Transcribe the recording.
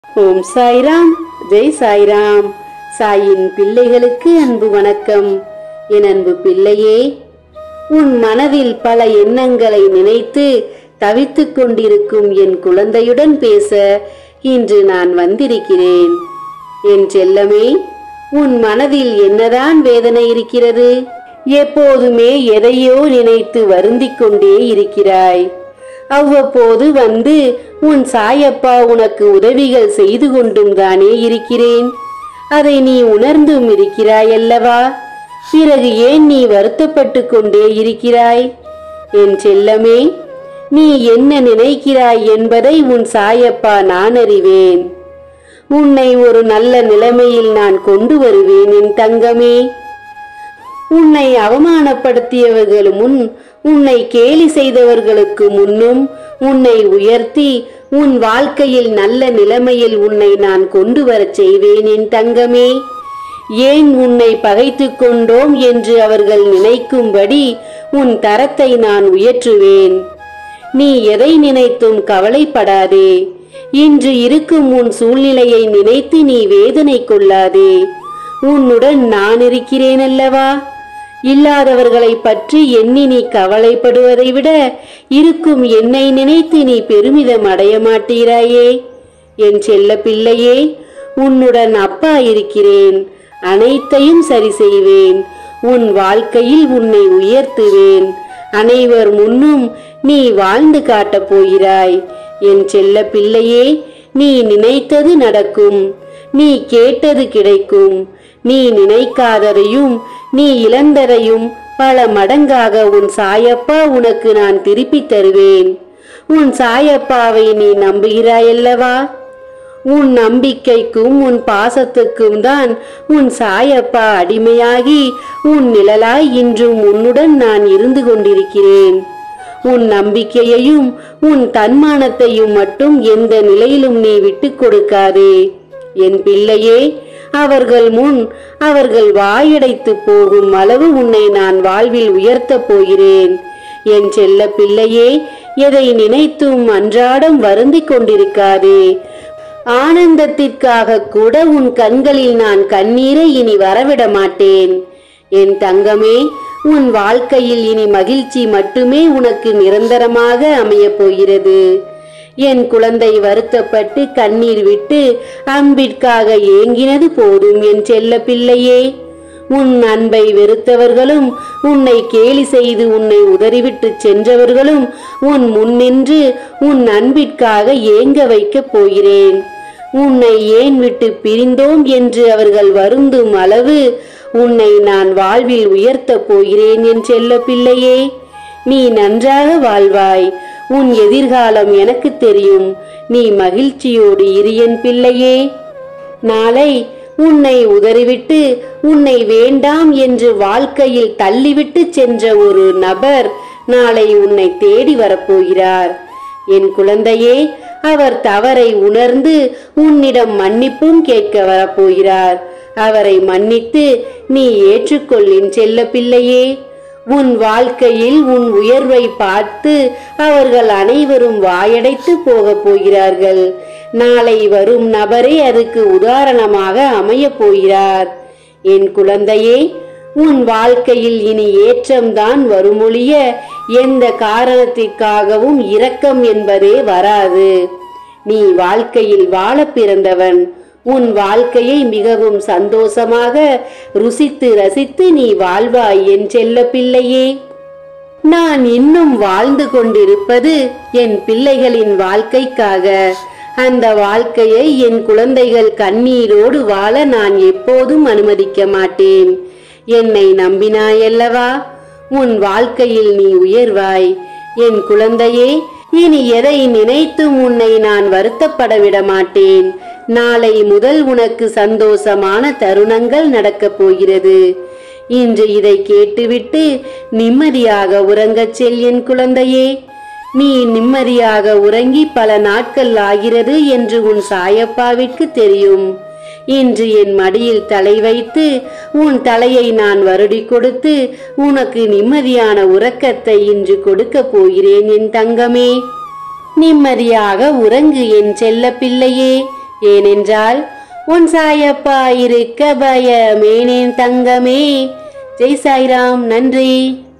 ஓம் சாய்ராம் ஜெய் சாய்ராம் சாயின் பிள்ளைகளுக்கு அன்பு வணக்கம் என் அன்பு பிள்ளையே உன் மனதில் பல எண்ணங்களை நினைத்து தவித்துக் கொண்டிருக்கும் என் குழந்தையுடன் பேச இன்று நான் வந்திருக்கிறேன் என் செல்லமே உன் மனதில் என்னதான் வேதனை இருக்கிறது எப்போதுமே எதையோ நினைத்து வருந்திக் கொண்டே இருக்கிறாய் அவ்வப்போது வந்து உன் சாயப்பா உனக்கு உதவிகள் செய்து கொண்டும் தானே இருக்கிறேன் அதை நீ உணர்ந்தும் இருக்கிறாய் அல்லவா பிறகு ஏன் நீ வருத்தப்பட்டு கொண்டே இருக்கிறாய் என் செல்லமே நீ என்ன நினைக்கிறாய் என்பதை உன் சாயப்பா நான் அறிவேன் உன்னை ஒரு நல்ல நிலைமையில் நான் கொண்டு வருவேன் என் தங்கமே உன்னை அவமானப்படுத்தியவர்கள் முன் உன்னை கேலி செய்தவர்களுக்கு முன்னும் உன்னை உயர்த்தி உன் வாழ்க்கையில் நல்ல நிலைமையில் உன்னை நான் கொண்டு வரச் செய்வேன் என் தங்கமே ஏன் உன்னை பகைத்துக் கொண்டோம் என்று அவர்கள் நினைக்கும்படி உன் தரத்தை நான் உயற்றுவேன் நீ எதை நினைத்தும் கவலைப்படாதே இன்று இருக்கும் உன் சூழ்நிலையை நினைத்து நீ வேதனை கொள்ளாதே உன்னுடன் நான் இருக்கிறேன் அல்லவா இல்லாதவர்களை பற்றி எண்ணி நீ கவலைப்படுவதை விட இருக்கும் என்னை நினைத்து நீ பெருமிதம் அடைய மாட்டீராயே என் செல்ல பிள்ளையே உன்னுடன் அப்பா இருக்கிறேன் அனைத்தையும் சரி செய்வேன் உன் வாழ்க்கையில் உன்னை உயர்த்துவேன் அனைவர் முன்னும் நீ வாழ்ந்து காட்டப் போகிறாய் என் செல்ல பிள்ளையே நீ நினைத்தது நடக்கும் நீ கேட்டது கிடைக்கும் நீ நினைக்காததையும் நீ இழந்ததையும் பல மடங்காக உன் சாயப்பா உனக்கு நான் திருப்பித் தருவேன் உன் சாயப்பாவை நீ நம்புகிறாயல்லவா உன் நம்பிக்கைக்கும் உன் பாசத்துக்கும் தான் உன் சாயப்பா அடிமையாகி உன் நிழலாய் இன்றும் உன்னுடன் நான் இருந்து கொண்டிருக்கிறேன் உன் நம்பிக்கையையும் உன் தன்மானத்தையும் மட்டும் எந்த நிலையிலும் நீ விட்டுக் கொடுக்காதே என் பிள்ளையே அவர்கள் முன் அவர்கள் வாயடைத்து போகும் அளவு உன்னை நான் வாழ்வில் உயர்த்தப் போகிறேன் என் செல்ல பிள்ளையே எதை நினைத்தும் அன்றாடம் வருந்திக் கொண்டிருக்காதே ஆனந்தத்திற்காக கூட உன் கண்களில் நான் கண்ணீரை இனி வரவிட மாட்டேன் என் தங்கமே உன் வாழ்க்கையில் இனி மகிழ்ச்சி மட்டுமே உனக்கு நிரந்தரமாக அமையப் போகிறது என் குழந்தை வருத்தப்பட்டு கண்ணீர் விட்டு அன்பிற்காக ஏங்கினது போதும் என் செல்ல பிள்ளையே உன் அன்பை வெறுத்தவர்களும் உன்னை கேலி செய்து உன்னை உதறிவிட்டு சென்றவர்களும் உன் முன்னின்று உன் அன்பிற்காக ஏங்க வைக்கப் போகிறேன் உன்னை ஏன் விட்டு பிரிந்தோம் என்று அவர்கள் வருந்தும் அளவு உன்னை நான் வாழ்வில் உயர்த்தப் போகிறேன் என் செல்ல பிள்ளையே நீ நன்றாக வாழ்வாய் உன் எதிர்காலம் எனக்கு தெரியும் நீ மகிழ்ச்சியோடு இரு என் பிள்ளையே நாளை உன்னை உதறிவிட்டு உன்னை வேண்டாம் என்று வாழ்க்கையில் தள்ளிவிட்டு சென்ற ஒரு நபர் நாளை உன்னை தேடி வரப்போகிறார் என் குழந்தையே அவர் தவறை உணர்ந்து உன்னிடம் மன்னிப்பும் கேட்க வரப்போகிறார் அவரை மன்னித்து நீ ஏற்றுக்கொள்ளின் செல்ல பிள்ளையே உன் வாழ்க்கையில் உன் உயர்வை பார்த்து அவர்கள் அனைவரும் வாயடைத்து போகப் போகிறார்கள் நாளை வரும் நபரே அதுக்கு உதாரணமாக அமையப் போகிறார் என் குழந்தையே உன் வாழ்க்கையில் இனி ஏற்றம்தான் வருமொழிய எந்த காரணத்திற்காகவும் இரக்கம் என்பதே வராது நீ வாழ்க்கையில் வாழ பிறந்தவன் உன் வாழ்க்கையை மிகவும் சந்தோஷமாக ருசித்து ரசித்து நீ வாழ்வாய் என் செல்ல பிள்ளையே நான் இன்னும் வாழ்ந்து கொண்டிருப்பது என் பிள்ளைகளின் வாழ்க்கைக்காக அந்த வாழ்க்கையை என் குழந்தைகள் கண்ணீரோடு வாழ நான் எப்போதும் அனுமதிக்க மாட்டேன் என்னை நம்பினாயல்லவா உன் வாழ்க்கையில் நீ உயர்வாய் என் குழந்தையே இனி எதை நினைத்தும் உன்னை நான் வருத்தப்பட விட மாட்டேன் நாளை முதல் உனக்கு சந்தோஷமான தருணங்கள் நடக்கப் போகிறது இன்று இதை கேட்டுவிட்டு நிம்மதியாக உறங்கச் செல் என் குழந்தையே நீ நிம்மதியாக உறங்கி பல நாட்கள் ஆகிறது என்று உன் சாயப்பாவிற்கு தெரியும் இன்று என் மடியில் தலை வைத்து உன் தலையை நான் வருடி கொடுத்து உனக்கு நிம்மதியான உறக்கத்தை இன்று கொடுக்கப் போகிறேன் என் தங்கமே நிம்மதியாக உறங்கு என் செல்ல பிள்ளையே ஏனென்றால் உன் சாயப்பா இருக்க பயமேனேன் தங்கமே ஜெய் சாய்ராம் நன்றி